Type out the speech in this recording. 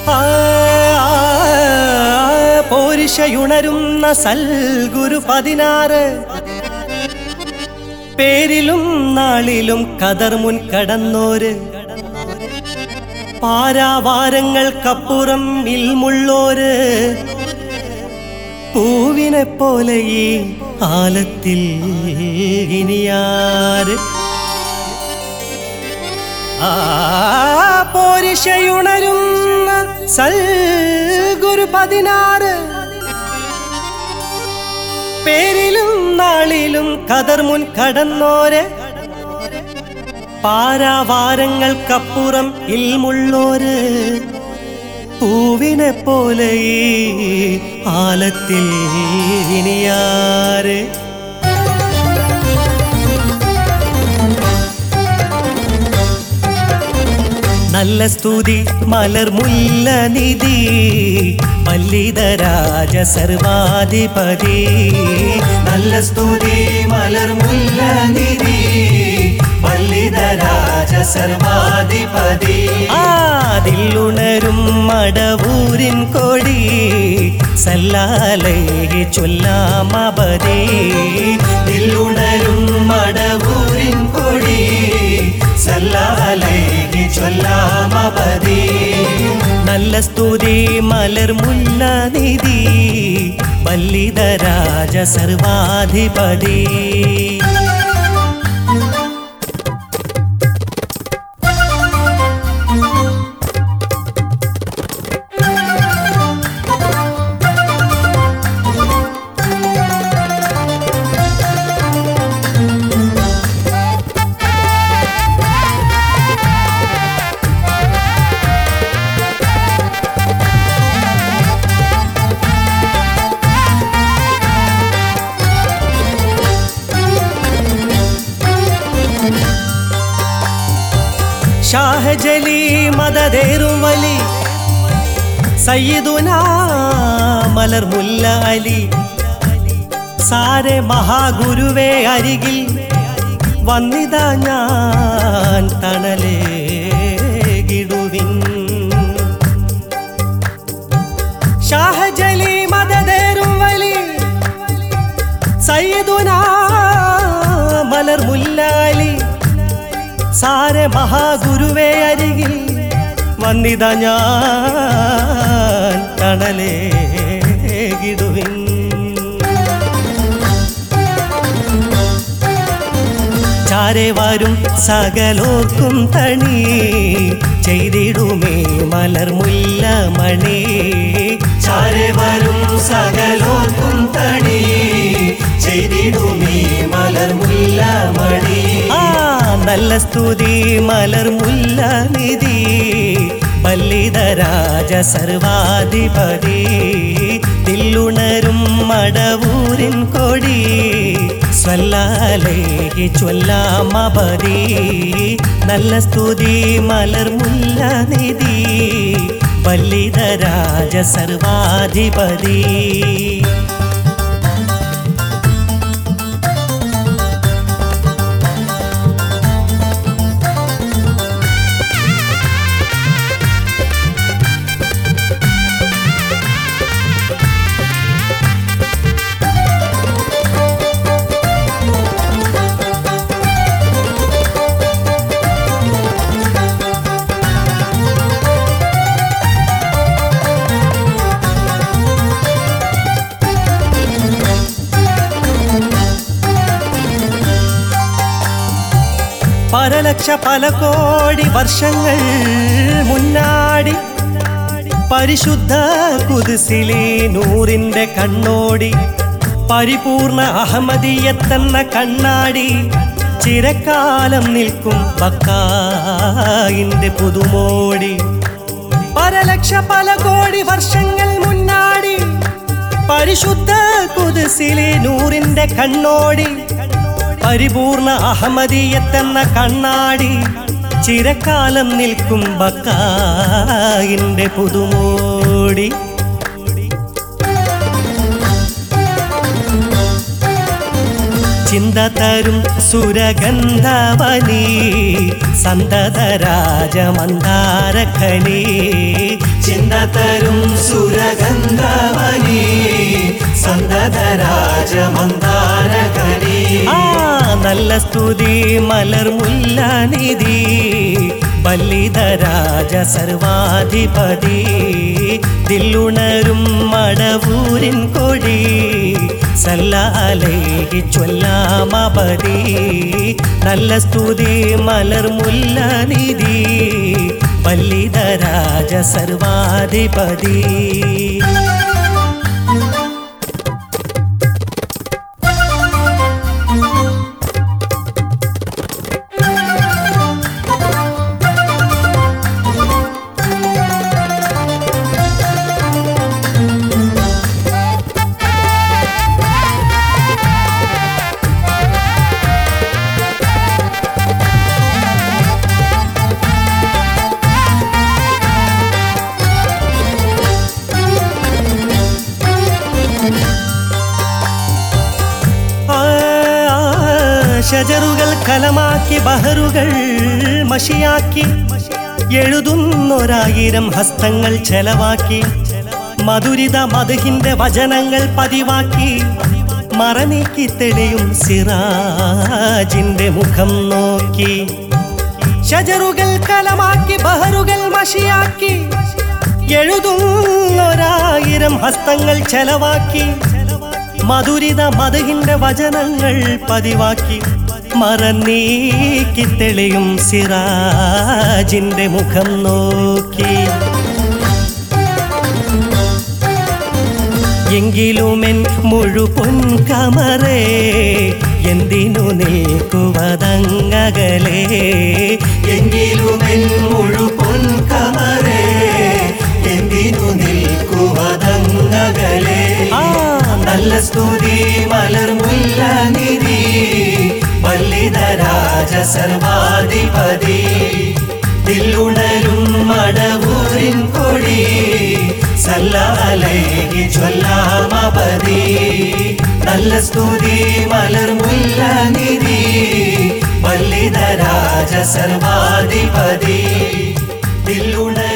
ആ, പോരിശയുണരുന്ന സൽഗുരു പതിനാറ് പേരിലും നാളിലും കതർ മുൻ കടന്നോര് പാരാവാരങ്ങൾക്കപ്പുറം ഇൽമുള്ളോര് പൂവിനെ പോലെ ഈ ആലത്തിൽ ഇനിയാര് ആ പോരിശയുണരുന്ന സൽഗുരു പതിനാറ് പേരിലും നാളിലും കതർ മുൻ കടന്നോരെ പാരാവാരങ്ങൾക്കപ്പുറം ഇൽമുള്ളോര് പൂവിനെ പോലെ ഈ ആലത്തിൽ ഇനിയാര് നല്ല സ്തുതി മലർമുല്ല നിധി മല്ലിതരാജ സർവാധിപതി നല്ല സ്തുതി മലർമുല്ല നിധി മല്ലിതരാജ സർവാധിപതി ആതിലുണരും മടവൂരിൻ കൊടി സല്ലാലേ ചൊല്ലാമപതി ദില്ലുണരും മടവൂരിൻ കൊടി സല്ലാലേ ചൊല്ലാമപതി നല്ല സ്തുതി മലർമുല്ല നിധി ബല്ലിതരാജ സർവാധിപതി ഷാഹജലി മദതേറും വലി സയ്യിദുന മലർമുല്ല അലി സാരെ മഹാഗുരുവേ അരികിൽ വന്നിതാ ഞാൻ തണലേ ഗിടുവിൻ ഷാഹജലി മദതേറും വലി സയ്യിദുന മലർമുല്ല അലി സാരെ മഹാഗുരുവേ അരികിൽ വന്നിത ഞാൻ തണലേ ഗിടുവിൻ ചാരെ വരും സകലോർക്കും തണി ചെയ്തിടുമേ മലർമുല്ല മണി ചാരെ വരും സകലോർക്കും തണി ചെയ്തിടുമേ മലർമുല്ല മണി ആ നല്ല സ്തുതി മലർമുല്ല നിധി ബല്ലിതരാജ സർവാധിപതി തില്ലുണരും മടവൂരിൻ കൊടി സ്വല്ലാലേ ചൊല്ലാമപതി നല്ല സ്തുതി മലർമുല്ല നിധി ബല്ലിതരാജ സർവാധിപതി പരലക്ഷ പല കോടി വർഷങ്ങൾ മുന്നാടി പരിശുദ്ധ കുതിസിലി നൂറിന്റെ കണ്ണോടി പരിപൂർണ അഹമ്മദീയത്തെന്ന കണ്ണാടി ചിരക്കാലം നിൽക്കും ബക്കായിന്റെ പുതുമോടി പരലക്ഷ പല കോടി വർഷങ്ങൾ മുന്നാടി പരിശുദ്ധ കുതിസിലെ നൂറിന്റെ കണ്ണോടി പരിപൂർണ അഹമ്മദീയത്തെന്ന കണ്ണാടി ചിരക്കാലം നിൽക്കും ബക്കായിന്റെ പുതുമോടി ചിന്ത തരും സുരഗന്ധവനി സന്തത രാജമന്ദാരഖനി ചിന്തതരും സുരഗന്ധവനി സന്തതരാജമന്ദാരകനി ആ നല്ല സ്തുതി മലർമുല്ല നിധി ബല്ലിതരാജ സർവാധിപതി ദില്ലുണരും മടവൂരിൻ കൊടി സല്ലാലേഹി ചൊല്ലാമപതി നല്ല സ്തുതി മലർമുല്ല നിധി ബല്ലിതരാജ സർവാധിപതി ആ, ഷജറുകൾ കലമാക്കി ബഹറുകൾ മഷിയാക്കി എഴുതുന്നൊരായിരം ഹസ്തങ്ങൾ ചെലവാക്കി മധുരിത മധുഹിന്റെ വചനങ്ങൾ പതിവാക്കി മറനീക്കി തെളിയും സിറാജിന്റെ മുഖം നോക്കി ഷജറുകൾ കലമാക്കി ബഹറുകൾ മഷിയാക്കി എഴുതുന്നൊരായിരം ഹസ്തങ്ങൾ ചെലവാക്കി മധുരിത മധുഹിന്റെ വചനങ്ങൾ പതിവാക്കി മറന്നീക്കി തെളിയും സിറാജിന്റെ മുഖം നോക്കി എങ്കിലുമെൻ മുഴുപൊൻ കമറേ എന്തിനു നിൽക്കുവതങ്ങകലേ എങ്കിലുമെൻ മുഴുപൊൻ കമറേ എന്തിനു നിൽക്കുവതങ്ങകലേ ആ നല്ല സ്തുതി മലർമുല്ല നിധി വല്ലിതരാജ സർവാധിപതി ദില്ലുണരും മടവൂരിൻ കൊടി സല്ലാലേഹി ചൊല്ലാമപതി നല്ല സ്തുതി മലർമുല്ല നിധി വല്ലിതരാജ സർവാധിപതി ദില്ലുണ